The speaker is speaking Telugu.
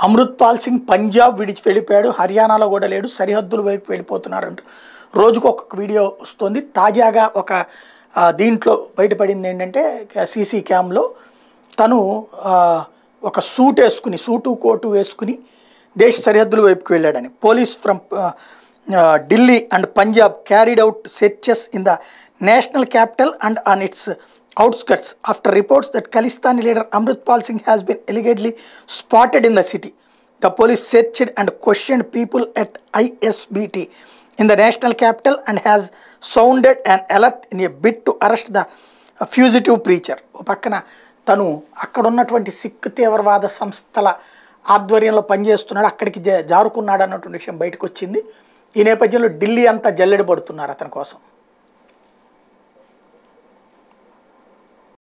అమృత్పాల్ సింగ్ పంజాబ్ విడిచి వెళ్ళిపోయాడు హర్యానాలో కూడా లేడు సరిహద్దుల వైపు వెళ్ళిపోతున్నారంటూ రోజుకు ఒక్కొక్క వీడియో వస్తుంది తాజాగా ఒక ఆ, దీంట్లో బయటపడింది ఏంటంటే సీసీ క్యామ్లో తను ఆ, ఒక సూట్ వేసుకుని సూటు కోటు వేసుకుని దేశ సరిహద్దుల వైపుకి వెళ్ళాడని police from Delhi and Punjab carried out searches in the national capital and on its outskirts after reports that Khalistani leader Amritpal Singh has been allegedly spotted in the city. The police searched and questioned people at ISBT in the national capital and has sounded an alert in a bid to arrest the fugitive preacher. ఓ పక్కన తను అక్కడ ఉన్నటువంటి సిక్ తీవ్రవాద సంస్థల ఆధ్వర్యంలో పనిచేస్తున్నాడు అక్కడికి జా- జారుకున్నాడు అన్నటువంటి విషయం బయటకు వచ్చింది ఈ నేపథ్యంలో ఢిల్లీ అంతా జల్లెడ పడుతున్నారు అతని కోసం